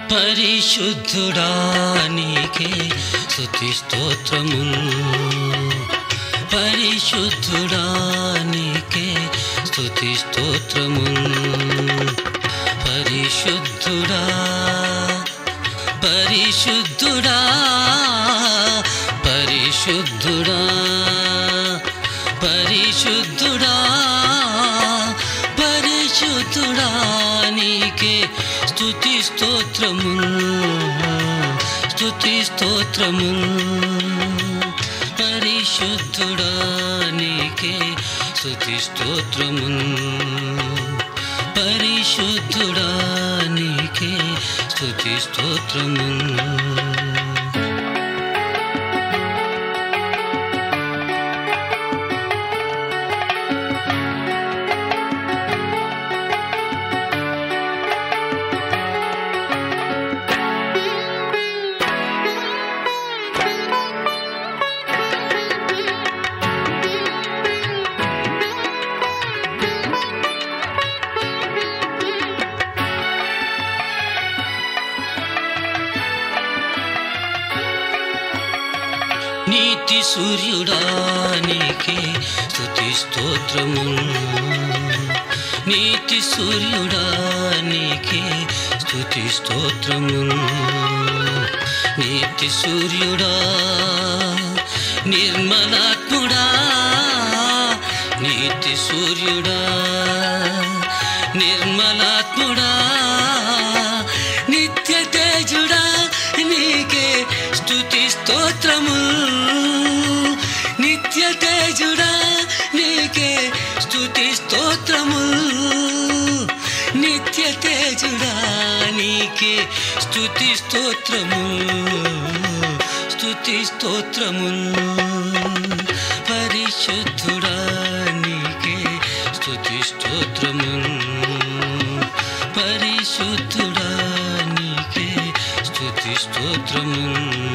పరిశుద్ధుడా నీకే స్తుతి స్తోత్రములు పరిశుద్ధుడా నీకే స్తుతి స్తోత్రములు పరిశుద్ధుడా పరిశుద్ధుడా పరిశుద్ధుడా పరిశుద్ధుడా పరిశుద్ధుడా నీకే స్తుతి స్తోత్రము స్తుతి స్తోత్రము పరిశుద్ధుడా నీకే స్తుతి స్తోత్రము పరిశుద్ధుడా నీకే స్తుతి స్తోత్రము నీతి సూర్యుడా నీకే స్తుతి స్తోత్రము నీతి సూర్యుడా నీకే స్తుతి స్తోత్రము నీతి సూర్యుడా నిర్మలాత్ముడా నీతి సూర్యుడా నిర్మలాత్ముడా నిత్య తేజుడా నీకే స్తుతి స్తోత్రము నిత్య తేజుడా నీకే స్తుతి స్తోత్రము నిత్య తేజుడా నీకే స్తుతి స్తోత్రము స్తుతి స్తోత్రము పరిశుద్ధుడా నీకే స్తుతి స్తోత్రము పరిశుద్ధుడా నీకే స్తుతి స్తోత్రము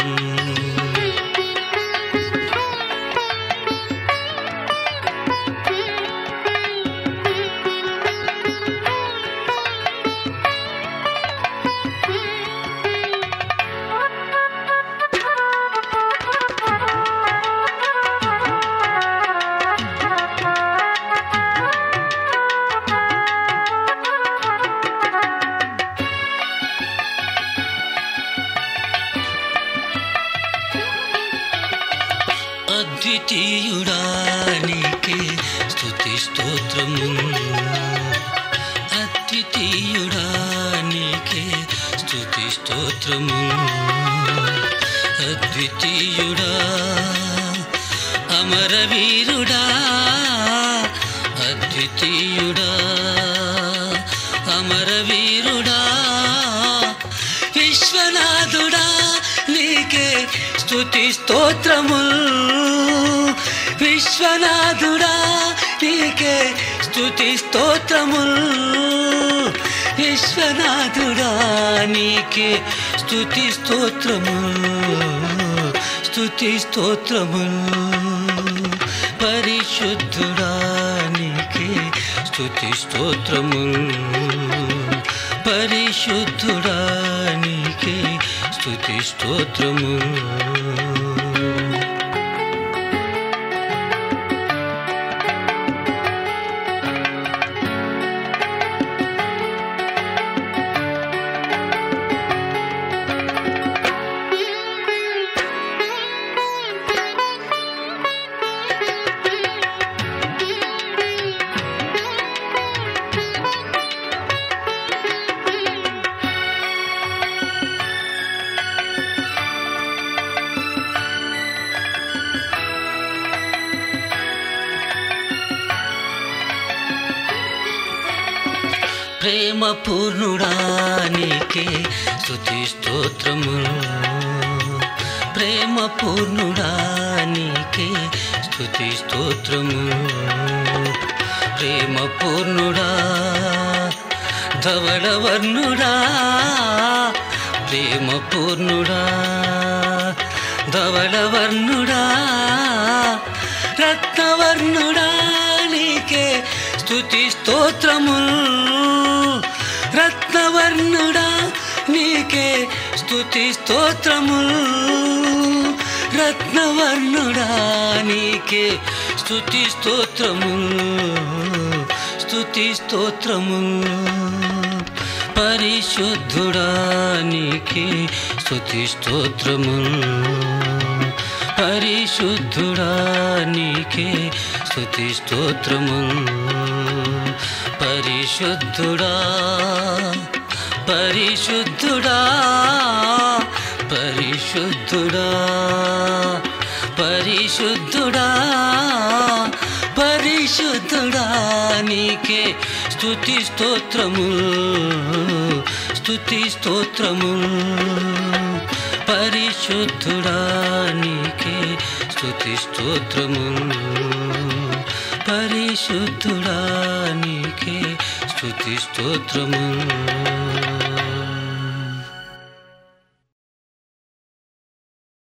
అద్వితీయుడా నీకే స్తుతి స్తోత్రము అద్వితీయుడా నీకే స్తుతి స్తోత్రము అద్వితీయుడా అమరవీరుడా అద్వితీయుడా అమరవీరుడా విశ్వనాథుడా నీకే స్తుతి స్తోత్రము విశ్వనాథుడా నీకే స్తుతి స్తోత్రము విశ్వనాథుడా నీకే స్తుతి స్తోత్రము స్తుతి స్తోత్రము పరిశుద్ధుడా నీకే స్తుతి స్తోత్రము పరిశుద్ధుడా నీకే స్తుతి స్తోత్రము ప్రేమ పూర్ణుడా నీకే స్తుతి స్తోత్రము ప్రేమ పూర్ణుడా నీకే స్తుతి స్తోత్రము ప్రేమ పూర్ణుడా ధవళవర్ణుడా ప్రేమ పూర్ణుడా ధవళవర్ణుడా రత్నవర్ణుడా నీకే స్తుతి స్తోత్రము రత్నవర్ణుడా నీకే స్తుతి స్తోత్రములు రత్నవర్ణుడా నీకే స్తుతి స్తోత్రములు స్తుతి స్తోత్రములు పరిశుద్ధుడా నీకే స్తుతి స్తోత్రములు పరిశుద్ధుడా నీకే స్తుతి స్తోత్రములు పరిశుద్ధుడా పరిశుద్ధుడా పరిశుద్ధుడా పరిశుద్ధుడా పరిశుద్ధుడా నీకే స్తుతి స్తోత్రములు స్తుతి స్తోత్రములు పరిశుద్ధుడా నీకే స్తుతి స్తోత్రములు పరిశుద్ధుడా నీకే స్తుతి స్తోత్రములు